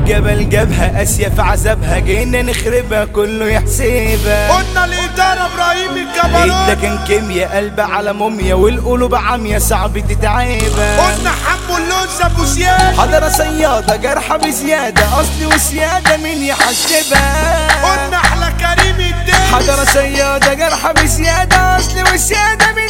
الجبل جابها اسيا في عذابها جينا نخربها كله يحسبها قلنا الإدارة إبراهيم الجبروت ده كان كيميا قلب على موميا والقلوب عامية صعب تتعبها قلنا حمو اللوز أبو زياد حضرة صيادة جرحة بزيادة أصلي وسيادة مين يحسبها قلنا أحلى كريم الدين حضرة صيادة جرحة بزيادة أصلي وسيادة مين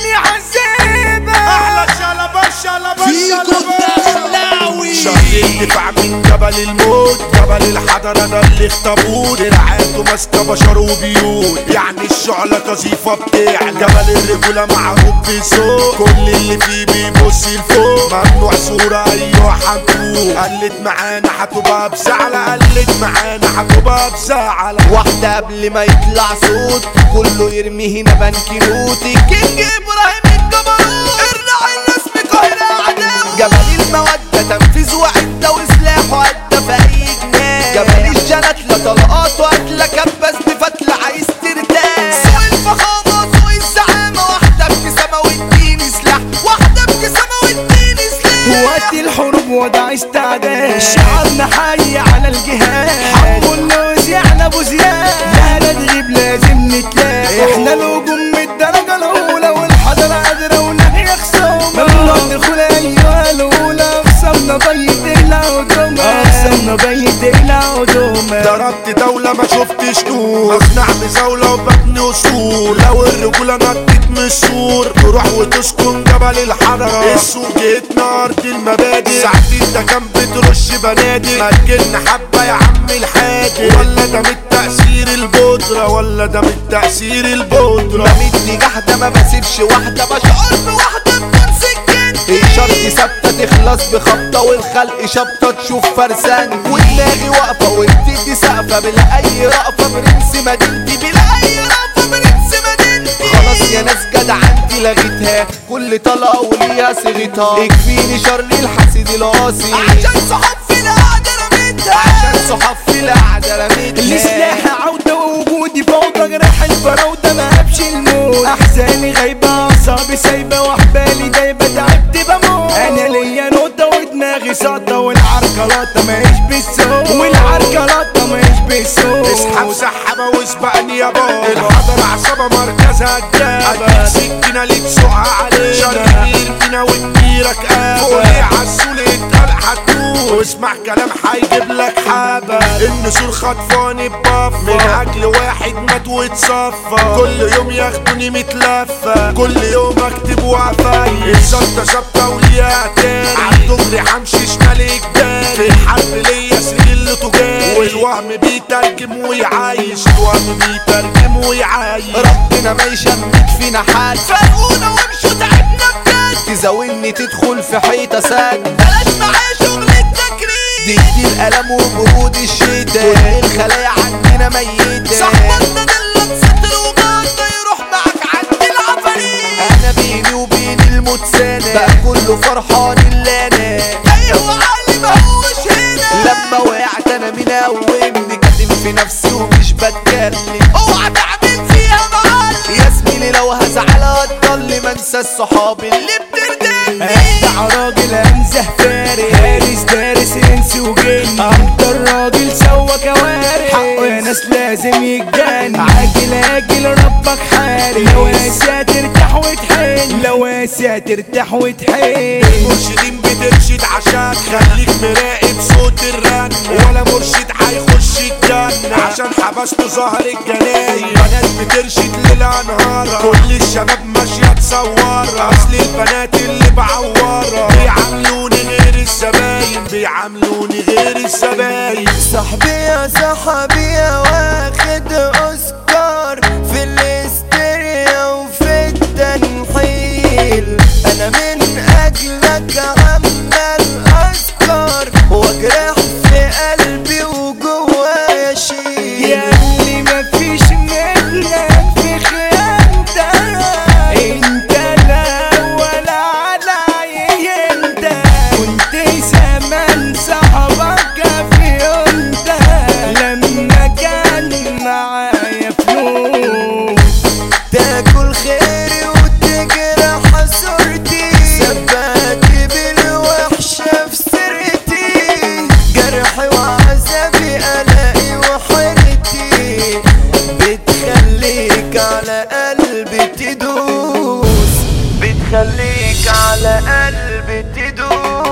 يحسبها أحلى شلبة شلبة فيكو شلبة الدخلاوي شهيد دفاع من جبل الموت جبل الحضرة ده اللي اختبوه دراعاته ماسكة بشر وبيوت يعني الشعلة قذيفة بتاع جبل الرجولة معروف بذوق كل اللي فيه بيبص لفوق ممنوع صورة أيوة حنطوق قلت معانا هتبقى بزعلة قلت معانا هتبقى بزعلة واحدة قبل ما يطلع صوت كله يرمي هنا بنك نوتي كينج ابراهيم الجبروت الراعي الرسمي قاهرة عداوي جبل المودة تنفيذ وعدة وسلاحه عدة في اي جنان جبل الجنات لا طلقات وقتلة كبس بفتلة عايز ترتاح سوق الفخامة سوق الزعامة واحدة ابتسامة واديني سلاح واحدة ابتسامة واديني سلاح وقت الحروب وضع استعداد شعبنا حي على الجهاد حمو اللوز يعني ابو زياد لا لا تغيب لازم نتلاقى احنا الهجوم من الدرجة الأولى والحضرة قادرة ونحيا خصومة ممنوع دخول أيها الأولى أقسمنا بيت العدومة أقسمنا بيت العدومة ضربت دولة ما شفتش نور مصنع بزاولة وببني أصول لو الرجولة نطت من السور تروح وتسكن جبل الحضرة السوق جيتنا أرض المبادئ ساعتين ده كان بترش بنادق ما تجيلنا حبة يا عم الحاج ولا ده من تأثير البودرة ولا ده من تأثير البودرة بمد جحدة ما بسيبش واحدة بشعر بواحدة بدون سكين الشرط ثابتة تخلص بخبطة والخلق شبطة تشوف فرسان ودماغي واقفة وبتدي سقفة بلا أي رأفة برنس مدينتي بلا أي رأفة برنس مدينتي خلاص يا ناس جدع انتي لغيتها كل طلقة وليها صيغتها يكفيني شر الحسيد القاسي عشان صحاب في القعدة رميتها عشان صحاب في القعدة رميتها السلاح عودة ووجودي فوضى جراح الفراودة ما هبش الموت أحزاني غايبة أعصابي سايبة وأحبالي دايبة تعبت بموت أنا ليا نقطة ودماغي ساطة والعركلاتة ماهيش بالصوت والعركلاتة ماهيش بالصوت اسحب سحبة واسبقني يا بابا الحضر عصابة مركزها الجابة اديك سكينة ليك سوقها عليه شر كبير فينا وكبيرك قابة فوقي عالسول اتقال هتموت واسمع كلام هيجيب لك حابة النسور خطفاني ببفة من اجل واحد مات واتصفى كل يوم ياخدوني متلفة كل يوم اكتب وقفايل الشنطة ثابتة وليها تاني عالدغري حمشي شمال اجباري في الحرب ليا سجل تجاري والوهم بيترجم ويعايش الوهم بيترجم ويعايش ربنا ما يشمت فينا حد فرقونا وامشوا تعبنا بجد تزاولني تدخل في حيطة سد بلاش معايا شغل التكريم دي كتير ألم وبرود الشتا كل الخلايا عندنا ميتة صاحبنا دلك ستر وغطى يروح معاك عند العفاريت أنا بيني وبين الموت سنة بقى كله فرحان اللي أنا أيوة علي ما هوش هنا لما وقعت أنا من أول كاتم في نفسي ومش بتكلم اوعى تعمل فيها معلم يا زميلي لو هزعل هتضل ما انسى الصحاب اللي بتردني أبدع راجل أنزه فارق هارس دارس انس وجن أكتر راجل سوى كوارث حقه يا ناس لازم يتجن عاجل آجل ربك حارق لو قاسي ترتاح وتحن لو قاسي ترتاح وتحن المرشدين بترشد عشان خليك مراقب صوت الرن ولا مرشد هيخش الجنة عشان حبست ظهر الجناين بنات بترشد للانهار كل الشباب ماشية تصور اصل البنات اللي بعورها بيعاملوني غير الزباين بيعاملوني غير الزباين صاحبي يا صاحبي يا واخد اوسكار في الاستريا وفي التنحيل انا من اجلك عمال اسكر واجرح في قلبي وجوايا شيل يا اللي مفيش منك في خيانتك انت لا ولا علي انت كنت زمان صاحبك في انت لما كان معايا فلوس تاكل خيري وتجرح صورتي ثبات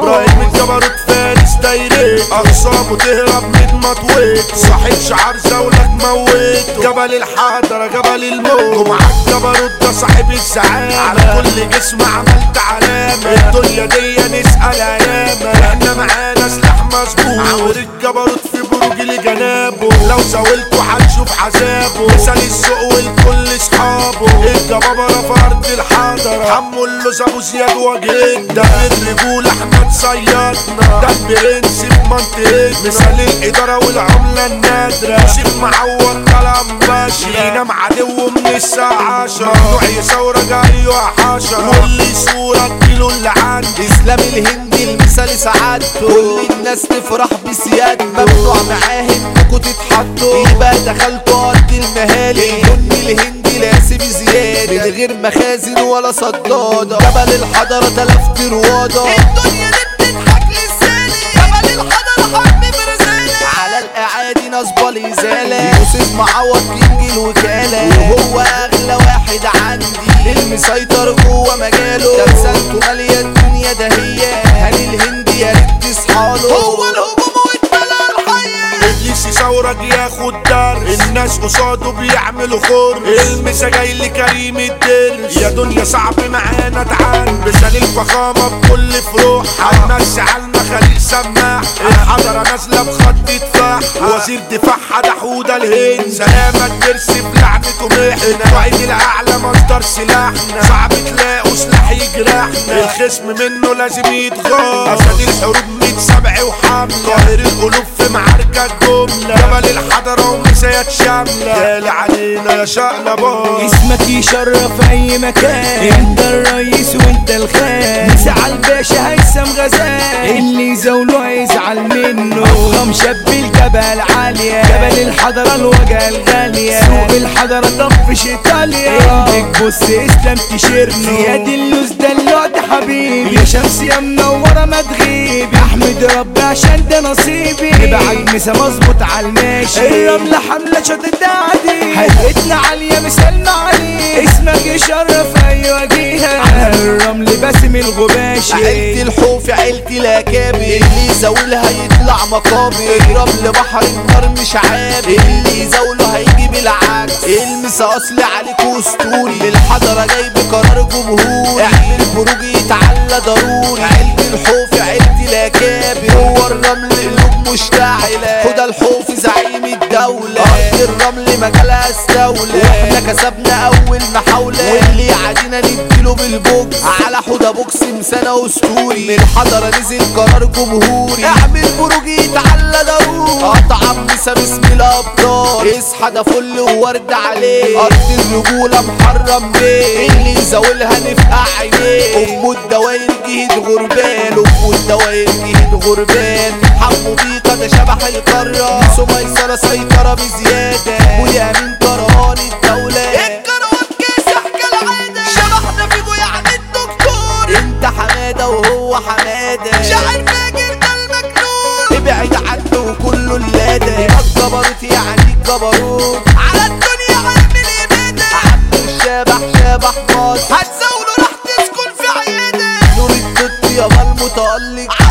ابراهيم الجبروت فارس دايرته اقسامه تهرب من مطويته صاحب شعار زولك موته جبل الحضرة جبل الموت جمعة الجبروت ده صاحب الزعامة على كل جسم عملت علامة الدنيا دي نسأل ايامة احنا معانا سلاح مظبوط عمود الجبروت في برج لجنابه لو زاولته هتشوف عذابه مثال السوق والكل اصحابه الجبابرة في ارض الحضرة حمو اللوز ابو زياد وجهنا ده الرجولة احنا تصيدنا ده البرنس في منطقتنا مثال الادارة والعملة النادرة يوسف معوض كلام باشا ينام عدو من الساعة 10 ممنوع يصورك ايوه حشرة واللي صورة اديله اللي عندي اسلام الهندي المثال سعادته كل الناس تفرح بسياد ممنوع معاه انكوا تتحطوا يبقى دخلتوا ارض المهالي البن الهندي لاسب زيادة من غير مخازن ولا صدادة جبل الحضرة تلفت روادة الدنيا دي بتضحك للسالي جبل الحضرة حرب برزالة على الاعادي نصب الازالة يوسف معوض كينج الوكالة وهو اغلى واحد عندي المسيطر جوه مجاله تمثالته مالية الدنيا ده هي هاني الهندي يا ريت تصحاله هو الهجوم والدلع الحية ابليس يصورك ياخد درس الناس قصاده بيعملوا خرس المسا جاي لكريم الدرس يا دنيا صعب معانا تعال مثال الفخامة بكل فروح هنمشي عالنا خليل سماح الحضرة نازلة بخط دفاع وزير دفاعها ده حودة الهند سلامة الدرس بلعنته محنة وعيد الأعلى مصدر سلاحنا صعب تلاقوا سلاح يجرحنا الخصم منه لازم يتغار أسد الحروب ميت سبع وحملة قاهر القلوب في معركة جملة جبل الحضرة ومسايات شاملة غالي علينا يا شقلبان اسمك يشرف اي مكان انت الرئيس وانت الخان مسع الباشا هيثم غزال اللي يزاوله هيزعل منه افخم شاب الجبل عالية جبل الحضرة الوجه الغالية سوق الحضرة طفش ايطاليا انتك بص اسلام تشيرنو زياد اللوز دلوعت حبيبي يا شمس يا منورة ما تغيبي احمد ربي عشان ده نصيبي نبعد مسا مظبوط على الماشي الرملة حملة شطت عادي حلقتنا عالية مثال معالي اسمك يشرف اي وجيهة على الرمل باسم الغباشي عيلتي الحوف عيلتي الاكابر اللي يزاولها يطلع مقابر رمل بحر النار مش عابر اللي يزاوله هيجي بالعكس المس اصلي عليك اسطوري الحضرة جاي بقرار جمهوري اعمل بروج يتعلى ضروري عيلتي الحوف عيلتي الاكابر هو الرمل قلوب مشتعلة هدى الحوف زعيم الدولة ارض الرمل مجالها استولى واحنا كسبنا اول محاولة واللي يعادينا نديله بالبوكس على حدى بوكس مسانة اسطوري من الحضرة نزل قرار جمهوري اعمل بروج يتعلى ضروري قطع مسا باسم الابطال اصحى ده فل وورد عليه ارض الرجولة محرم بيه اللي يزاولها نفقع عينيه ام الدواير جهد غربان ام الدواير جهد غربان حمو بيكا ده شبح القارة نسو ميسرة سيطرة بزيادة ويا من كرهان الدولة الكروان كاسح كالعادة شبحنا فيكو يعني الدكتور انت حمادة وهو حمادة شاعر فاجر ده المجنون ابعد عنه وكله اللادة الجبروت يعني الجبروت على الدنيا عامل إبادة عبد الشبح شبح مصر هتزاوله راح تسكن في عيادة نور الدود يابا المتألق